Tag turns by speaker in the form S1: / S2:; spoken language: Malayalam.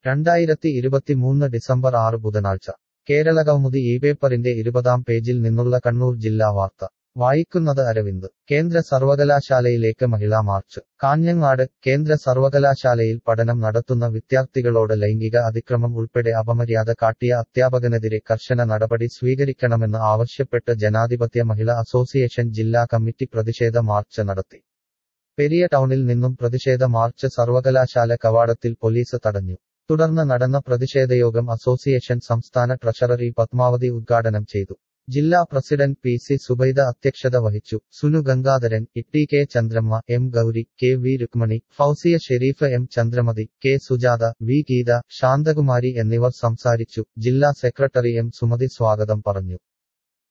S1: രണ്ടായിരത്തി ഇരുപത്തിമൂന്ന് ഡിസംബർ ആറ് ബുധനാഴ്ച കേരള കൗമുദി ഈ പേപ്പറിന്റെ ഇരുപതാം പേജിൽ നിന്നുള്ള കണ്ണൂർ ജില്ലാ വാർത്ത വായിക്കുന്നത് അരവിന്ദ് കേന്ദ്ര സർവകലാശാലയിലേക്ക് മഹിളാ മാർച്ച് കാഞ്ഞങ്ങാട് കേന്ദ്ര സർവകലാശാലയിൽ പഠനം നടത്തുന്ന വിദ്യാർത്ഥികളോട് ലൈംഗിക അതിക്രമം ഉൾപ്പെടെ അപമര്യാദ കാട്ടിയ അധ്യാപകനെതിരെ കർശന നടപടി സ്വീകരിക്കണമെന്ന് ആവശ്യപ്പെട്ട് ജനാധിപത്യ മഹിളാ അസോസിയേഷൻ ജില്ലാ കമ്മിറ്റി പ്രതിഷേധ മാർച്ച് നടത്തി പെരിയ ടൗണിൽ നിന്നും പ്രതിഷേധ മാർച്ച് സർവകലാശാല കവാടത്തിൽ പോലീസ് തടഞ്ഞു തുടർന്ന് നടന്ന പ്രതിഷേധയോഗം അസോസിയേഷൻ സംസ്ഥാന ട്രഷററി പത്മാവതി ഉദ്ഘാടനം ചെയ്തു ജില്ലാ പ്രസിഡന്റ് പി സി സുബൈദ അധ്യക്ഷത വഹിച്ചു Sunu Gangadharan Itty K Chandramma M Gowri K V Rukmini Fousiya Sherif M Chandramathi K Sujatha V Geetha Shanthakumari എന്നിവർ സംസാരിച്ചു ജില്ലാ സെക്രട്ടറി എം സുമതി സ്വാഗതം പറഞ്ഞു